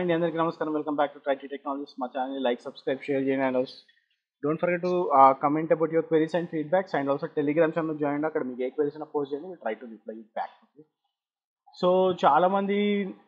అండి అందరికీ నమస్కారం వెల్కమ్ బ్యాక్ టు ట్రైటీ టెక్నాలజీస్ మా ఛానల్ లైక్ సబ్స్క్రైబ్ షేర్ చేయండి and don't forget to comment about your queries and feedbacks and also Telegram channel join అక్కడ మీకు ఏ క్వెరీస్ అయినా పోస్ట్ చేయండి try to reply back so చాలామంది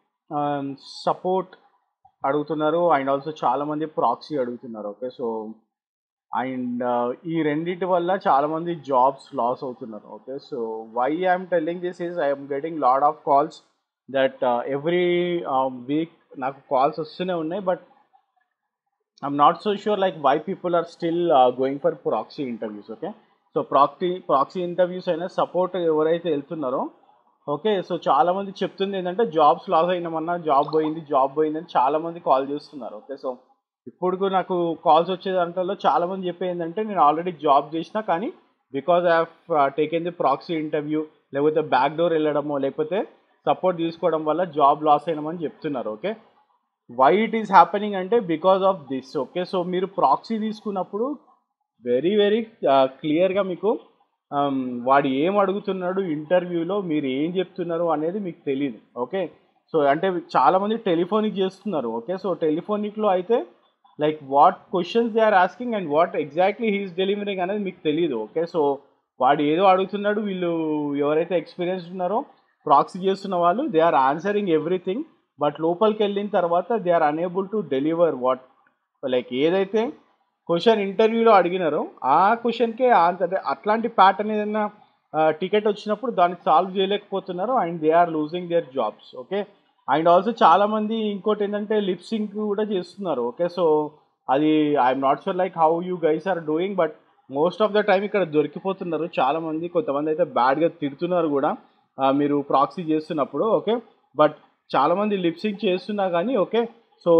సపోర్ట్ అడుగుతున్నారు అండ్ ఆల్సో చాలామంది ప్రాక్సీ అడుగుతున్నారు ఓకే సో అండ్ ఈ రెండింటి వల్ల చాలామంది జాబ్స్ లాస్ అవుతున్నారు okay so why I'm telling this is I'm getting lot of calls that every week నాకు కాల్స్ వస్తూనే ఉన్నాయి but I'm not so sure like why people are still going for proxy interviews okay so proxy proxy interviews అయినా support ఎవరైతే వెళ్తున్నారో okay so చాలా మంది చెప్తుంది ఏంటంటే జాబ్స్ లాస్ అయినామన్నా జాబ్ పోయింది జాబ్ పోయింది అని చాలా మంది కాల్ చేస్తున్నారు ఓకే సో ఇప్పుడు నాకు కాల్స్ వచ్చే దాంట్లో చాలా మంది చెప్పేది ఏంటంటే నేను ఆల్రెడీ జాబ్ చేసిన కానీ because I have taken the proxy interview లేకపోతే బ్యాక్ డోర్ వెళ్ళడమో లేకపోతే సపోర్ట్ తీసుకోవడం వల్ల జాబ్ లాస్ అయినామని చెప్తున్నారు okay why it is happening అంటే because of this okay so మీరు ప్రాక్సీ తీసుకున్నప్పుడు వెరీ వెరీ క్లియర్గా మీకు వాడు ఏం అడుగుతున్నాడు ఇంటర్వ్యూలో మీరు ఏం చెప్తున్నారు అనేది మీకు తెలియదు ఓకే సో అంటే చాలామంది టెలిఫోనిక్ చేస్తున్నారు ఓకే సో టెలిఫోనిక్లో అయితే like what questions they are asking and what exactly he's delivering అనేది మీకు తెలియదు ఓకే సో వాడు ఏదో అడుగుతున్నాడు వీళ్ళు ఎవరైతే ఎక్స్పీరియన్స్ ఉన్నారో ప్రాక్సీ చేస్తున్న వాళ్ళు they are answering everything but లోపలికి వెళ్ళిన తర్వాత they are unable to deliver what like ఏదైతే క్వశ్చన్ ఇంటర్వ్యూలో అడిగినారో ఆ క్వశ్చన్కే ఆన్సర్ అట్లాంటి ప్యాటర్న్ ఏదైనా టికెట్ వచ్చినప్పుడు దాన్ని సాల్వ్ చేయలేకపోతున్నారు and they are losing their jobs okay and also చాలామంది ఇంకోటి ఏంటంటే లిప్సింగ్ కూడా చేస్తున్నారు ఓకే సో అది I'm not sure like how you guys are doing but most of the time ఇక్కడ దొరికిపోతున్నారు చాలామంది కొంతమంది అయితే బ్యాడ్గా తిడుతున్నారు కూడా మీరు ప్రాక్సీ చేస్తున్నప్పుడు ఓకే బట్ చాలామంది లిప్సింగ్ చేస్తున్నా కానీ ఓకే సో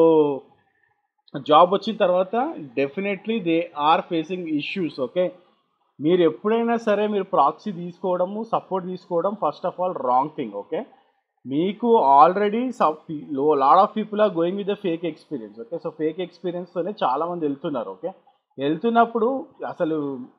జాబ్ వచ్చిన తర్వాత definitely they are facing issues okay మీరు ఎప్పుడైనా సరే మీరు ప్రాక్సీ తీసుకోవడము సపోర్ట్ తీసుకోవడం first of all wrong thing okay మీకు ఆల్రెడీ లో lot of people are going with the fake experience okay so fake ఎక్స్పీరియన్స్తోనే చాలామంది వెళ్తున్నారు ఓకే వెళ్తున్నప్పుడు అసలు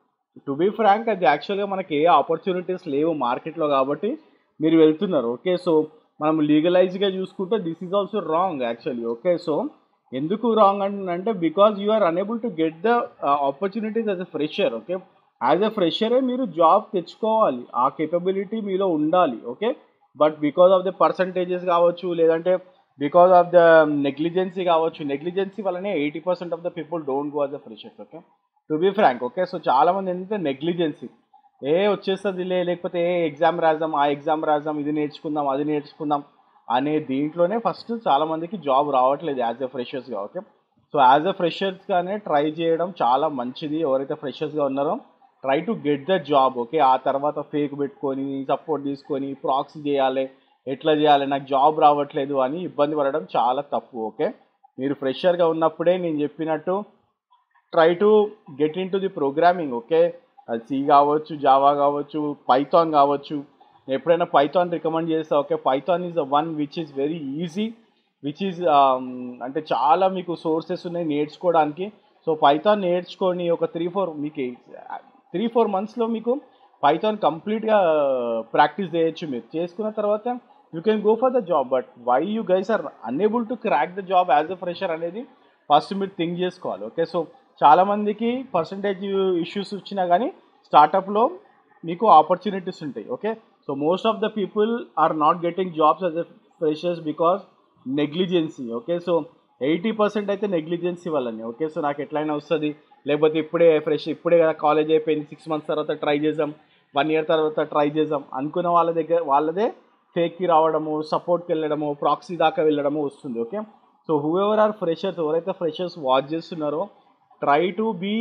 టు బీ ఫ్రాంక్ అది యాక్చువల్గా మనకి ఏ ఆపర్చునిటీస్ లేవు మార్కెట్లో కాబట్టి మీరు వెళ్తున్నారు ఓకే సో మనం లీగలైజ్గా చూసుకుంటే this is also wrong actually okay so ఎందుకు రాంగ్ అంటే because you are unable to get the opportunities as a fresher okay as a ఫ్రెషరే మీరు జాబ్ తెచ్చుకోవాలి ఆ కేపబిలిటీ మీలో ఉండాలి okay but because of the percentages కావచ్చు లేదంటే బికాజ్ ఆఫ్ ద నెగ్లిజెన్సీ కావచ్చు నెగ్లిజెన్సీ వల్లనే eighty percent of the people don't go as a freshers okay to be frank okay so చాలామంది ఏంటంటే నెగ్లిజెన్సీ ఏ వచ్చేస్తుంది లే లేకపోతే ఏ ఎగ్జామ్ రాద్దాం ఆ ఎగ్జామ్ రాద్దాం ఇది నేర్చుకుందాం అది నేర్చుకుందాం అనే దీంట్లోనే ఫస్ట్ చాలామందికి జాబ్ రావట్లేదు యాజ్ ఎ ఫ్రెషర్స్గా ఓకే సో యాజ్ ఎ ఫ్రెషర్స్గానే ట్రై చేయడం చాలా మంచిది ఎవరైతే ఫ్రెషర్స్గా ఉన్నారో try to get the job okay ఆ తర్వాత ఫేక్ పెట్టుకొని సపోర్ట్ తీసుకొని ప్రాక్సీ చేయాలి ఎట్లా చేయాలి నాకు జాబ్ రావట్లేదు అని ఇబ్బంది పడడం చాలా తప్పు ఓకే మీరు ఫ్రెషర్గా ఉన్నప్పుడే నేను చెప్పినట్టు try to get into the programming okay అది సి కావచ్చు జావా కావచ్చు పైథాన్ కావచ్చు ఎప్పుడైనా పైథాన్ రికమెండ్ చేస్తా okay Python is the one which is very easy which is అంటే చాలా మీకు సోర్సెస్ ఉన్నాయి నేర్చుకోవడానికి సో పైథాన్ నేర్చుకొని ఒక త్రీ ఫోర్ మీకు త్రీ ఫోర్ మంత్స్లో మీకు పైథాన్ కంప్లీట్గా ప్రాక్టీస్ చేయొచ్చు మీరు చేసుకున్న తర్వాత you can go for the job but why you guys are unable to crack the job as a fresher అనేది ఫస్ట్ మీరు థింక్ చేసుకోవాలి ఓకే సో చాలామందికి పర్సంటేజ్ ఇష్యూస్ వచ్చినా కానీ స్టార్టప్లో మీకు ఆపర్చునిటీస్ ఉంటాయి okay so most of the people are not getting jobs as a freshers because negligence okay so eighty percent అయితే నెగ్లిజెన్సీ వల్లనే ఓకే సో నాకు ఎట్లయినా వస్తుంది లేకపోతే ఇప్పుడే ఫ్రెష్ ఇప్పుడే కదా కాలేజ్ అయిపోయింది సిక్స్ మంత్స్ తర్వాత ట్రై చేద్దాం వన్ ఇయర్ తర్వాత ట్రై చేద్దాం అనుకున్న వాళ్ళ దగ్గర వాళ్ళదే ఫేక్కి రావడము సపోర్ట్కి వెళ్ళడము ప్రాక్సీ దాకా వెళ్ళడము వస్తుంది okay so whoever are freshers ఎవరైతే ఫ్రెషర్స్ వాచ్ చేస్తున్నారో ట్రై టు బీ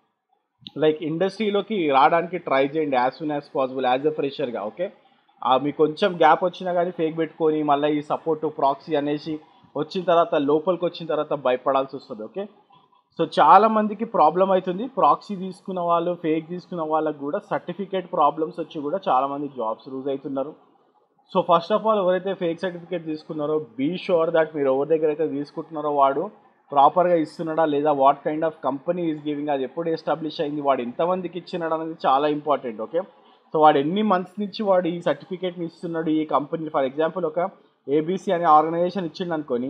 లైక్ ఇండస్ట్రీలోకి రావడానికి ట్రై చేయండి as soon as possible as a ఫ్రెషర్గా ఓకే మీకు కొంచెం గ్యాప్ వచ్చినా కానీ ఫేక్ పెట్టుకొని మళ్ళీ ఈ సపోర్ట్ ప్రాక్సీ అనేసి వచ్చిన తర్వాత లోపలికి వచ్చిన తర్వాత భయపడాల్సి వస్తుంది ఓకే సో చాలా మందికి ప్రాబ్లం అవుతుంది ప్రాక్సీ తీసుకున్న వాళ్ళు ఫేక్ తీసుకున్న వాళ్ళకి కూడా సర్టిఫికేట్ ప్రాబ్లమ్స్ వచ్చి కూడా చాలామంది జాబ్స్ లూజ్ అవుతున్నారు సో ఫస్ట్ ఆఫ్ ఆల్ ఎవరైతే ఫేక్ సర్టిఫికేట్ తీసుకున్నారో బీ షూర్ దట్ మీరు ఎవరి దగ్గర అయితే తీసుకుంటున్నారో వాడు ప్రాపర్గా ఇస్తున్నాడా లేదా what kind of company is giving అది ఎప్పుడు ఎస్టాబ్లిష్ అయింది వాడు ఎంతమందికి ఇచ్చినాడు అనేది చాలా ఇంపార్టెంట్ ఓకే సో వాడు ఎన్ని మంత్స్ నుంచి వాడు ఈ సర్టిఫికేట్ని ఇస్తున్నాడు ఈ కంపెనీ ఫర్ ఎగ్జాంపుల్ ఒక ఏబీసీ అనే ఆర్గనైజేషన్ ఇచ్చిండు అనుకొని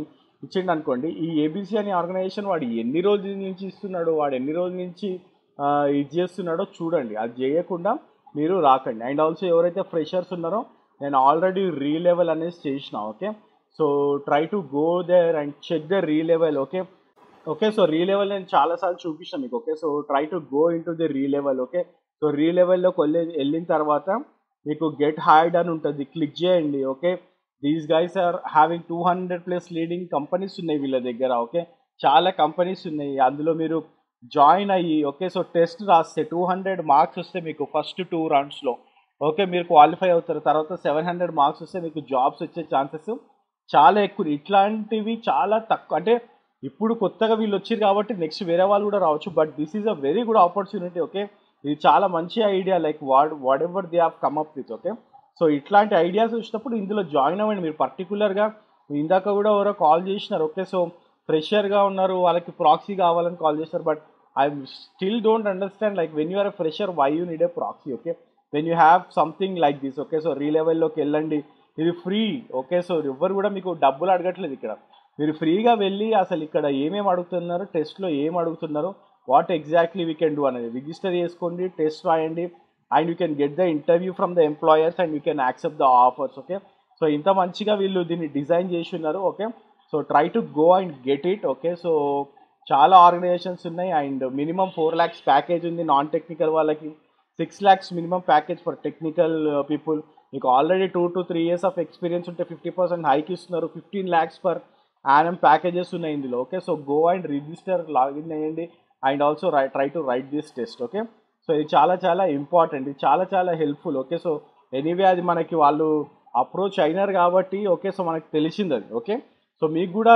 ఇచ్చిండు అనుకోండి ఈ ఏబీసీ అనే ఆర్గనైజేషన్ వాడు ఎన్ని రోజుల నుంచి ఇస్తున్నాడు వాడు ఎన్ని రోజుల నుంచి ఆ, ఇది చేస్తున్నాడో చూడండి అది చేయకుండా మీరు రాకండి అండ్ ఆల్సో ఎవరైతే ఫ్రెషర్స్ ఉన్నారో నేను ఆల్రెడీ రీ లెవెల్ అనేది చేసిన okay so try to go there and check the Relevel okay okay so Relevel నేను చాలాసార్లు చూపించాను మీకు okay so try to go in the Relevel okay so రీ లెవెల్లోకి వెళ్ళి వెళ్ళిన తర్వాత మీకు గెట్ హైడ్ అని ఉంటుంది క్లిక్ చేయండి okay these guys are having two hundred plus leading companies ఉన్నాయి వీళ్ళ దగ్గర ఓకే చాలా కంపెనీస్ ఉన్నాయి అందులో మీరు జాయిన్ అయ్యి ఓకే సో టెస్ట్ రాస్తే టూ హండ్రెడ్ మార్క్స్ వస్తే మీకు ఫస్ట్ టూ రౌండ్స్లో ఓకే మీరు క్వాలిఫై అవుతారు తర్వాత సెవెన్ హండ్రెడ్ మార్క్స్ వస్తే మీకు జాబ్స్ వచ్చే ఛాన్సెస్ చాలా ఎక్కువ ఇట్లాంటివి చాలా తక్కువ అంటే ఇప్పుడు కొత్తగా వీళ్ళు వచ్చారు కాబట్టి నెక్స్ట్ వేరే వాళ్ళు కూడా రావచ్చు but this is a very good opportunity okay ఇది చాలా మంచి idea like what whatever they have come up with okay so ఇట్లాంటి ఐడియాస్ వచ్చినప్పుడు ఇందులో జాయిన్ అవ్వండి మీరు పర్టికులర్గా ఇందాక కూడా ఎవరో కాల్ చేసినారు ఓకే సో ఫ్రెషర్గా ఉన్నారు వాళ్ళకి ప్రాక్సీ కావాలని కాల్ చేశారు but I still don't understand like when you are fresher why you need a proxy okay when you have something like this okay so రీ లెవెల్లోకి వెళ్ళండి ఇది ఫ్రీ ఓకే సో ఎవ్వరు కూడా మీకు డబ్బులు అడగట్లేదు ఇక్కడ మీరు ఫ్రీగా వెళ్ళి అసలు ఇక్కడ ఏమేమి అడుగుతున్నారు టెస్ట్లో ఏం అడుగుతున్నారు what exactly we can do అనేది రిజిస్టర్ చేసుకోండి టెస్ట్ రాయండి and you can get the interview from the employers and you can accept the offers okay so ఇంత మంచిగా వీళ్ళు దీన్ని డిజైన్ చేసి ఉన్నారు okay so try to go and get it okay so చాలా ఆర్గనైజేషన్స్ ఉన్నాయి and minimum four lakhs package ఉంది non technical వాళ్ళకి six lakhs minimum package for technical people మీకు already two to three years of experience ఉంటే fifty percent hike ఇస్తున్నారు fifteen lakhs per annum packages ఉన్నాయి ఇందులో okay so go and register login అయ్యండి and also రై try to write this test okay so ఇది చాలా చాలా ఇంపార్టెంట్ ఇది చాలా చాలా హెల్ప్ఫుల్ ఓకే సో ఎనీవే అది మనకి వాళ్ళు అప్రోచ్ అయినారు కాబట్టి ఓకే సో మనకి తెలిసింది అది ఓకే సో మీకు కూడా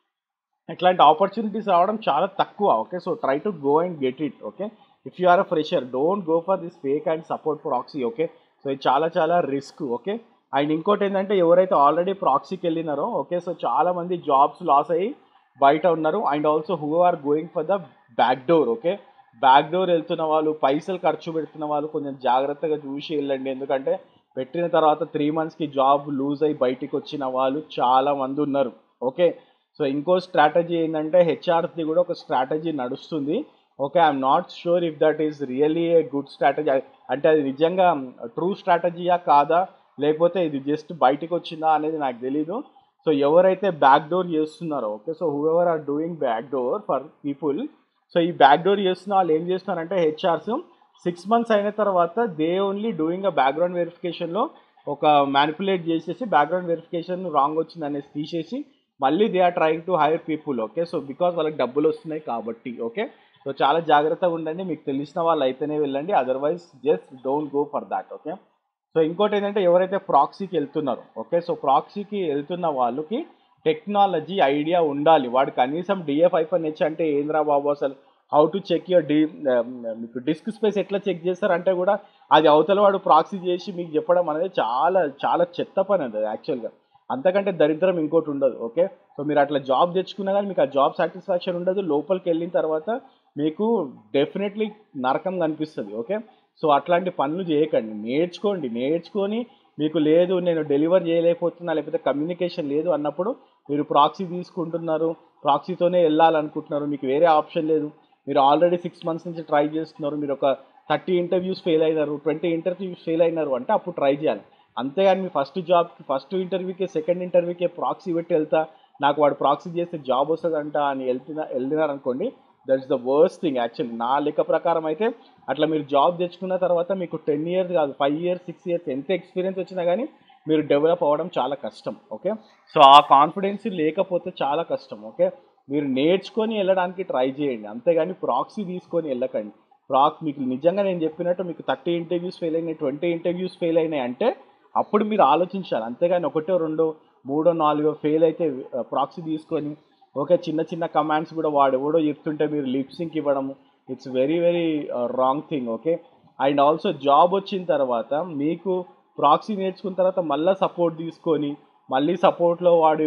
ఇట్లాంటి ఆపర్చునిటీస్ రావడం చాలా తక్కువ okay so try to go and get it okay if you are a fresher don't go for this fake and support proxy okay so ఇది చాలా చాలా రిస్క్ ఓకే అండ్ ఇంకోటి ఏంటంటే ఎవరైతే ఆల్రెడీ ప్రాక్సీకి వెళ్ళినారో ఓకే సో చాలా మంది జాబ్స్ లాస్ అయ్యి బయట ఉన్నారు and also who are going for the back door okay back door వెళ్తున్న వాళ్ళు పైసలు ఖర్చు పెడుతున్న వాళ్ళు కొంచెం జాగ్రత్తగా చూసి వెళ్ళండి ఎందుకంటే పెట్టిన తర్వాత త్రీ మంత్స్కి జాబ్ లూజ్ అయ్యి బయటికి వచ్చిన వాళ్ళు చాలా మంది ఉన్నారు ఓకే సో ఇంకో స్ట్రాటజీ ఏంటంటే హెచ్ఆర్ది కూడా ఒక స్ట్రాటజీ నడుస్తుంది okay I'm not sure if that is really a good strategy అంటే అది నిజంగా ట్రూ స్ట్రాటజీయా కాదా లేకపోతే ఇది జస్ట్ బయటికి వచ్చిందా అనేది నాకు తెలీదు సో ఎవరైతే బ్యాక్ డోర్ చేస్తున్నారో okay so whoever are doing back door for people so ఈ బ్యాక్ డోర్ చేస్తున్న వాళ్ళు ఏం చేస్తున్నారంటే హెచ్ఆర్స్ సిక్స్ మంత్స్ అయిన తర్వాత they only doing a background వెరిఫికేషన్లో ఒక మ్యానిపులేట్ చేసేసి బ్యాక్గ్రౌండ్ వెరిఫికేషన్ రాంగ్ వచ్చింది అనేసి తీసేసి మళ్ళీ they are trying to hire people okay so because వాళ్ళకి డబ్బులు వస్తున్నాయి కాబట్టి ఓకే సో చాలా జాగ్రత్తగా ఉండండి మీకు తెలిసిన వాళ్ళు అయితేనే వెళ్ళండి otherwise just don't go for that okay so ఇంకోటి ఏంటంటే ఎవరైతే ప్రాక్సీకి వెళ్తున్నారో ఓకే సో ప్రాక్సీకి వెళ్తున్న వాళ్ళకి టెక్నాలజీ ఐడియా ఉండాలి వాడు కనీసం డిఎఫ్ ఐఫోన్ హెచ్ అంటే ఏంద్రా బాబు అసలు how to check your D మీకు డిస్క్ స్పేస్ ఎట్లా చెక్ చేస్తారంటే కూడా అది అవతల వాడు ప్రాక్సీ చేసి మీకు చెప్పడం అనేది చాలా చాలా చెత్త పని అది యాక్చువల్గా అంతకంటే దరిద్రం ఇంకోటి ఉండదు ఓకే సో మీరు అట్లా జాబ్ తెచ్చుకున్నా కానీ మీకు ఆ జాబ్ సాటిస్ఫాక్షన్ ఉండదు లోపలికి వెళ్ళిన తర్వాత మీకు డెఫినెట్లీ నరకం కనిపిస్తుంది ఓకే సో అట్లాంటి పనులు చేయకండి నేర్చుకోండి నేర్చుకొని మీకు లేదు నేను డెలివర్ చేయలేకపోతున్నా లేకపోతే కమ్యూనికేషన్ లేదు అన్నప్పుడు మీరు ప్రాక్సీ తీసుకుంటున్నారు ప్రాక్సీతోనే వెళ్ళాలనుకుంటున్నారు మీకు వేరే ఆప్షన్ లేదు మీరు ఆల్రెడీ సిక్స్ మంత్స్ నుంచి ట్రై చేస్తున్నారు మీరు ఒక థర్టీ ఇంటర్వ్యూస్ ఫెయిల్ అయినారు ట్వంటీ ఇంటర్వ్యూస్ ఫెయిల్ అయినారు అంటే అప్పుడు ట్రై చేయాలి అంతేగాని మీ ఫస్ట్ జాబ్కి ఫస్ట్ ఇంటర్వ్యూకి సెకండ్ ఇంటర్వ్యూకి ప్రాక్సీ పెట్టి వెళ్తా నాకు వాడు ప్రాక్సీ చేస్తే జాబ్ వస్తుందంట అని వెళ్తున్నా వెళ్ళినారు అనుకోండి that's the worst thing actually నా లెక్క ప్రకారం అయితే అట్లా మీరు జాబ్ తెచ్చుకున్న తర్వాత మీకు టెన్ ఇయర్స్ కాదు ఫైవ్ ఇయర్స్ సిక్స్ ఇయర్స్ ఎంత ఎక్స్పీరియన్స్ వచ్చినా కానీ మీరు డెవలప్ అవ్వడం చాలా కష్టం ఓకే సో ఆ కాన్ఫిడెన్స్ లేకపోతే చాలా కష్టం ఓకే మీరు నేర్చుకొని వెళ్ళడానికి ట్రై చేయండి అంతేగాని ప్రాక్సీ తీసుకొని వెళ్ళకండి ప్రాక్ మీకు నిజంగా నేను చెప్పినట్టు మీకు థర్టీ ఇంటర్వ్యూస్ ఫెయిల్ అయినాయి ట్వంటీ ఇంటర్వ్యూస్ ఫెయిల్ అయినాయి అంటే అప్పుడు మీరు ఆలోచించాలి అంతేగాని ఒకటో రెండో మూడో నాలుగో ఫెయిల్ అయితే ప్రాక్సీ తీసుకొని ఓకే చిన్న చిన్న కమాండ్స్ కూడా వాడు ఎవడో చెప్తుంటే మీరు లిప్సింక్ ఇవ్వడము it's very very wrong thing okay and also job వచ్చిన తర్వాత మీకు ప్రాక్సీ నేర్చుకున్న తర్వాత మళ్ళీ సపోర్ట్ తీసుకొని మళ్ళీ సపోర్ట్లో వాడు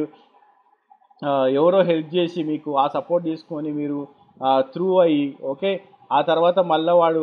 ఆ, ఎవరో హెల్ప్ చేసి మీకు ఆ సపోర్ట్ తీసుకొని మీరు త్రూ అయ్యి ఓకే ఆ తర్వాత మళ్ళీ వాడు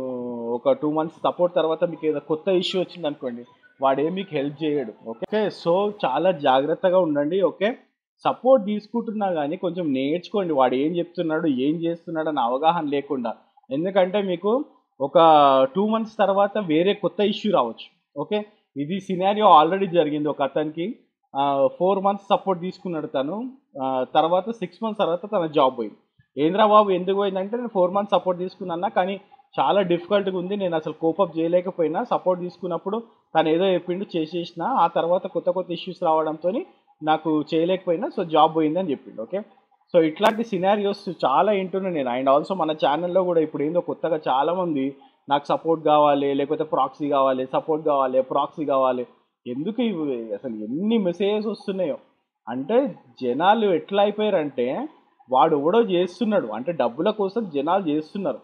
ఒక టూ మంత్స్ సపోర్ట్ తర్వాత మీకు ఏదో కొత్త ఇష్యూ వచ్చింది అనుకోండి వాడే మీకు హెల్ప్ చేయడు ఓకే సో చాలా జాగ్రత్తగా ఉండండి ఓకే సపోర్ట్ తీసుకుంటున్నా కానీ కొంచెం నేర్చుకోండి వాడు ఏం చెప్తున్నాడు ఏం చేస్తున్నాడు అని అవగాహన లేకుండా ఎందుకంటే మీకు ఒక టూ మంత్స్ తర్వాత వేరే కొత్త ఇష్యూ రావచ్చు ఓకే ఇది సినారియో ఆల్రెడీ జరిగింది ఒక అతనికి ఫోర్ మంత్స్ సపోర్ట్ తీసుకున్నాడు తను ఆ, తర్వాత సిక్స్ మంత్స్ తర్వాత తన జాబ్ పోయింది ఏంద్రా బాబు ఎందుకు పోయిందంటే నేను ఫోర్ మంత్స్ సపోర్ట్ తీసుకున్నా కానీ చాలా డిఫికల్ట్గా ఉంది నేను అసలు కోపప్ చేయలేకపోయినా సపోర్ట్ తీసుకున్నప్పుడు తను ఏదో చెప్పిండు చేసేసిన ఆ తర్వాత కొత్త కొత్త ఇష్యూస్ రావడంతో నాకు చేయలేకపోయినా సో జాబ్ పోయిందని చెప్పిండు ఓకే సో ఇట్లాంటి సినారియోస్ చాలా వింటున్నాను నేను అండ్ ఆల్సో మన ఛానల్లో కూడా ఇప్పుడు ఏందో కొత్తగా చాలా మంది నాకు సపోర్ట్ కావాలి లేకపోతే ప్రాక్సీ కావాలి సపోర్ట్ కావాలి ప్రాక్సీ కావాలి ఎందుకు ఇవి అసలు ఎన్ని మెసేజెస్ వస్తున్నాయో అంటే జనాలు ఎట్లా అయిపోయారంటే వాడు ఎవడో చేస్తున్నాడు అంటే డబ్బుల కోసం జనాలు చేస్తున్నారు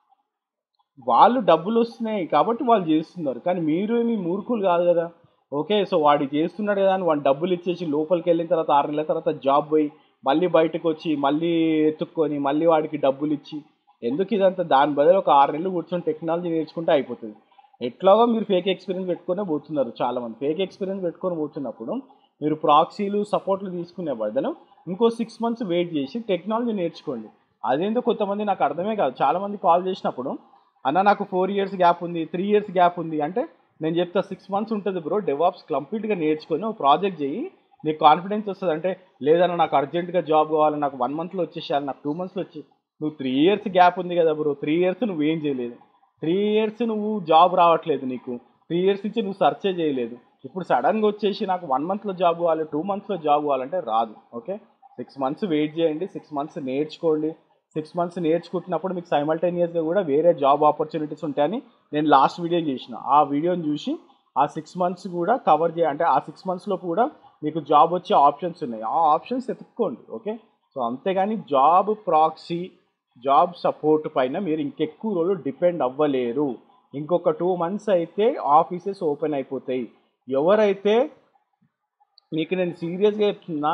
వాళ్ళు డబ్బులు వస్తున్నాయి కాబట్టి వాళ్ళు చేస్తున్నారు కానీ మీరు ఏమి మూర్ఖులు కాదు కదా ఓకే సో వాడు చేస్తున్నాడు కదా అని వాడు డబ్బులు ఇచ్చేసి లోపలికి వెళ్ళిన తర్వాత ఆరు నెలల తర్వాత జాబ్ పోయి మళ్ళీ బయటకు వచ్చి మళ్ళీ ఎత్తుక్కొని మళ్ళీ వాడికి డబ్బులు ఇచ్చి ఎందుకు ఇదంతా దాని బదులు ఒక ఆరు నెలలు కూర్చొని టెక్నాలజీ నేర్చుకుంటే అయిపోతుంది ఎట్లాగో మీరు ఫేక్ ఎక్స్పీరియన్స్ పెట్టుకునే పోతున్నారు చాలా మంది ఫేక్ ఎక్స్పీరియన్స్ పెట్టుకొని పోతున్నప్పుడు మీరు ప్రాక్సీలు సపోర్ట్లు తీసుకునే బదులు ఇంకో సిక్స్ మంత్స్ వెయిట్ చేసి టెక్నాలజీ నేర్చుకోండి అదేందో కొంతమంది నాకు అర్థమే కాదు చాలా మంది కాల్ చేసినప్పుడు అన్న నాకు ఫోర్ ఇయర్స్ గ్యాప్ ఉంది త్రీ ఇయర్స్ గ్యాప్ ఉంది అంటే నేను చెప్తా సిక్స్ మంత్స్ ఉంటుంది బ్రో డెవాప్స్ కంప్లీట్గా నేర్చుకొని ఒక ప్రాజెక్ట్ చేయి నీకు కాన్ఫిడెన్స్ వస్తుంది అంటే లేదన్న నాకు అర్జెంటుగా జాబ్ కావాలి నాకు వన్ మంత్లో వచ్చేసాను నాకు టూ మంత్స్లో వచ్చి నువ్వు త్రీ ఇయర్స్ గ్యాప్ ఉంది కదా బ్రో త్రీ ఇయర్స్ నువ్వు ఏం చేయలేదు త్రీ ఇయర్స్ నువ్వు జాబ్ రావట్లేదు నీకు త్రీ ఇయర్స్ నుంచి నువ్వు సర్చే చేయలేదు ఇప్పుడు సడన్గా వచ్చేసి నాకు వన్ మంత్లో జాబ్ కావాలి టూ మంత్స్లో జాబ్ కావాలంటే రాదు ఓకే సిక్స్ మంత్స్ వెయిట్ చేయండి సిక్స్ మంత్స్ నేర్చుకోండి సిక్స్ మంత్స్ నేర్చుకుంటున్నప్పుడు మీకు సైమల్టేనియస్గా కూడా వేరే జాబ్ ఆపర్చునిటీస్ ఉంటాయని నేను లాస్ట్ వీడియో చేసిన ఆ వీడియోని చూసి ఆ సిక్స్ మంత్స్ కూడా కవర్ చేయ అంటే ఆ సిక్స్ మంత్స్లో కూడా మీకు జాబ్ వచ్చే ఆప్షన్స్ ఉన్నాయి ఆ ఆప్షన్స్ ఎత్తుక్కోండి ఓకే సో అంతేగాని జాబ్ ప్రాక్సీ జాబ్ సపోర్ట్ పైన మీరు ఇంకెక్కువ రోజులు డిపెండ్ అవ్వలేరు ఇంకొక టూ మంత్స్ అయితే ఆఫీసెస్ ఓపెన్ అయిపోతాయి ఎవరైతే మీకు నేను సీరియస్గా చెప్తున్నా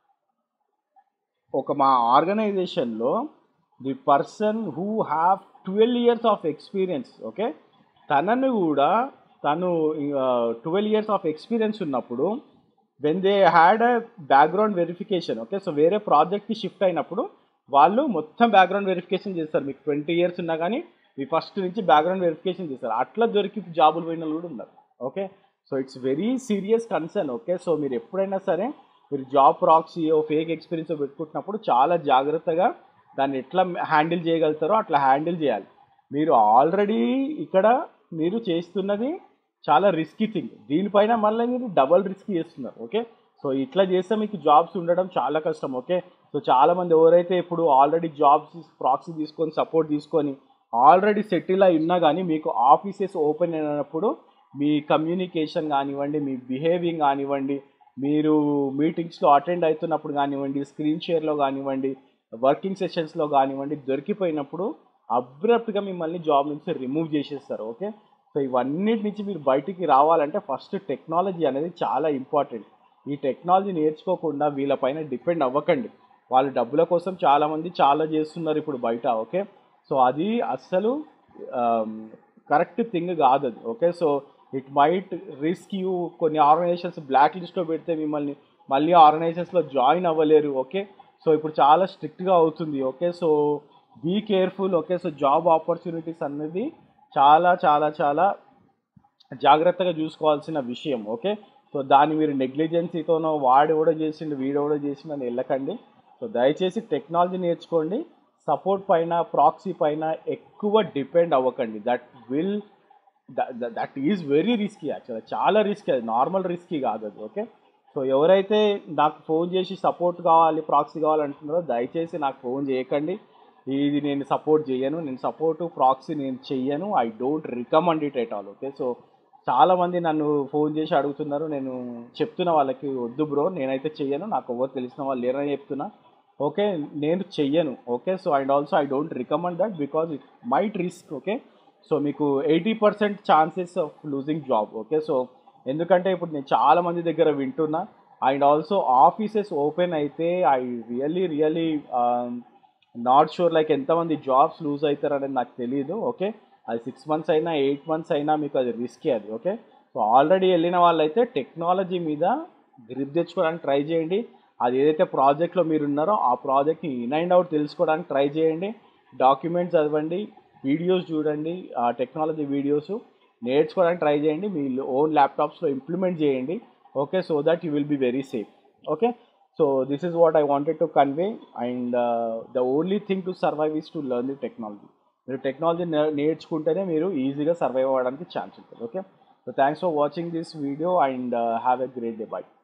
ఒక మా ఆర్గనైజేషన్లో the person who have twelve years of experience okay తనను కూడా తను ట్వెల్వ్ ఇయర్స్ ఆఫ్ ఎక్స్పీరియన్స్ ఉన్నప్పుడు when they had a background verification okay so వేరే ప్రాజెక్ట్కి షిఫ్ట్ అయినప్పుడు వాళ్ళు మొత్తం బ్యాక్గ్రౌండ్ వెరిఫికేషన్ చేస్తారు మీకు ట్వంటీ ఇయర్స్ ఉన్నా కానీ మీ ఫస్ట్ నుంచి బ్యాక్గ్రౌండ్ వెరిఫికేషన్ చేస్తారు అట్లా దొరికి జాబులు పోయిన వాళ్ళు కూడా ఉన్నారు okay so it's very serious concern okay so మీరు ఎప్పుడైనా సరే మీరు జాబ్ ప్రాక్సీ ఫేక్ ఎక్స్పీరియన్స్ పెట్టుకుంటున్నప్పుడు చాలా జాగ్రత్తగా దాన్ని ఎట్లా హ్యాండిల్ చేయగలుగుతారో అట్లా హ్యాండిల్ చేయాలి మీరు ఆల్రెడీ ఇక్కడ మీరు చేస్తున్నది చాలా రిస్కీ థింగ్ దీనిపైన మళ్ళీ మీరు డబల్ రిస్క్ చేస్తున్నారు ఓకే సో ఇట్లా చేస్తే మీకు జాబ్స్ ఉండడం చాలా కష్టం ఓకే సో చాలా మంది ఎవరైతే ఇప్పుడు ఆల్రెడీ జాబ్స్ ప్రాక్సీ తీసుకొని సపోర్ట్ తీసుకొని ఆల్రెడీ సెటిల్ అయి ఉన్నా కానీ మీకు ఆఫీసెస్ ఓపెన్ అయినప్పుడు మీ కమ్యూనికేషన్ కానివ్వండి మీ బిహేవింగ్ కానివ్వండి మీరు మీటింగ్స్లో అటెండ్ అవుతున్నప్పుడు కానివ్వండి స్క్రీన్ షేర్లో కానివ్వండి వర్కింగ్ సెషన్స్లో కానివ్వండి దొరికిపోయినప్పుడు అబ్రప్ట్గా మిమ్మల్ని జాబ్ నుంచి రిమూవ్ చేసేస్తారు ఓకే సో ఇవన్నిటి నుంచి మీరు బయటికి రావాలంటే ఫస్ట్ టెక్నాలజీ అనేది చాలా ఇంపార్టెంట్ ఈ టెక్నాలజీ నేర్చుకోకుండా వీళ్ళపైన డిపెండ్ అవ్వకండి వాళ్ళు డబ్బుల కోసం చాలామంది చాలా చేస్తున్నారు ఇప్పుడు బయట ఓకే సో అది అస్సలు కరెక్ట్ థింగ్ కాదు అది okay so it might risk you కొన్ని ఆర్గనైజేషన్స్ బ్లాక్ లిస్ట్లో పెడితే మిమ్మల్ని మళ్ళీ ఆర్గనైజేషన్స్లో జాయిన్ అవ్వలేరు ఓకే సో ఇప్పుడు చాలా స్ట్రిక్ట్గా అవుతుంది okay so be careful okay so job opportunities అనేది చాలా చాలా చాలా జాగ్రత్తగా చూసుకోవాల్సిన విషయం ఓకే సో దాన్ని మీరు నెగ్లిజెన్సీతోనో వాడు కూడా చేసిండు వీడు కూడా చేసిండు అని వెళ్ళకండి సో దయచేసి టెక్నాలజీ నేర్చుకోండి సపోర్ట్ పైన ప్రాక్సీ పైన ఎక్కువ డిపెండ్ అవ్వకండి that will that is very risky యాక్చువల్గా చాలా రిస్కీ అది నార్మల్ రిస్కీ కాదు అది ఓకే సో ఎవరైతే నాకు ఫోన్ చేసి సపోర్ట్ కావాలి ప్రాక్సీ కావాలంటున్నారో దయచేసి నాకు ఫోన్ చేయకండి ఇది నేను సపోర్ట్ చేయను నేను సపోర్టు ప్రాక్సీ నేను చెయ్యను I don't recommend it at all okay so చాలామంది నన్ను ఫోన్ చేసి అడుగుతున్నారు నేను చెప్తున్న వాళ్ళకి వద్దు బ్రో నేనైతే చెయ్యను నాకు ఎవరు తెలిసిన వాళ్ళు లేరని చెప్తున్నా ఓకే నేను చెయ్యను okay so and also I don't recommend that because it might risk okay so మీకు eighty percent chances of losing job okay so ఎందుకంటే ఇప్పుడు నేను చాలా మంది దగ్గర వింటున్నా అండ్ ఆల్సో ఆఫీసెస్ ఓపెన్ అయితే I really really not sure like ఎంతమంది జాబ్స్ లూజ్ అవుతారు అనేది నాకు తెలియదు ఓకే అది సిక్స్ మంత్స్ అయినా ఎయిట్ మంత్స్ అయినా మీకు అది రిస్కే అది ఓకే సో ఆల్రెడీ వెళ్ళిన వాళ్ళైతే టెక్నాలజీ మీద గ్రిప్ తెచ్చుకోవడానికి ట్రై చేయండి అది ఏదైతే ప్రాజెక్ట్లో మీరు ఉన్నారో ఆ ప్రాజెక్ట్ని ఇన్ అండ్ అవుట్ తెలుసుకోవడానికి ట్రై చేయండి డాక్యుమెంట్స్ చదవండి వీడియోస్ చూడండి ఆ టెక్నాలజీ వీడియోస్ నేర్చుకోవడానికి ట్రై చేయండి మీ ఓన్ ల్యాప్టాప్స్లో ఇంప్లిమెంట్ చేయండి okay so that you will be very safe okay so this is what I wanted to convey and the only thing to survive is to learn the technology మీరు technology నేర్చుకుంటేనే మీరు ఈజీగా survive అవ్వడానికి chance ఉంటుంది okay so thanks for watching this video and have a great day by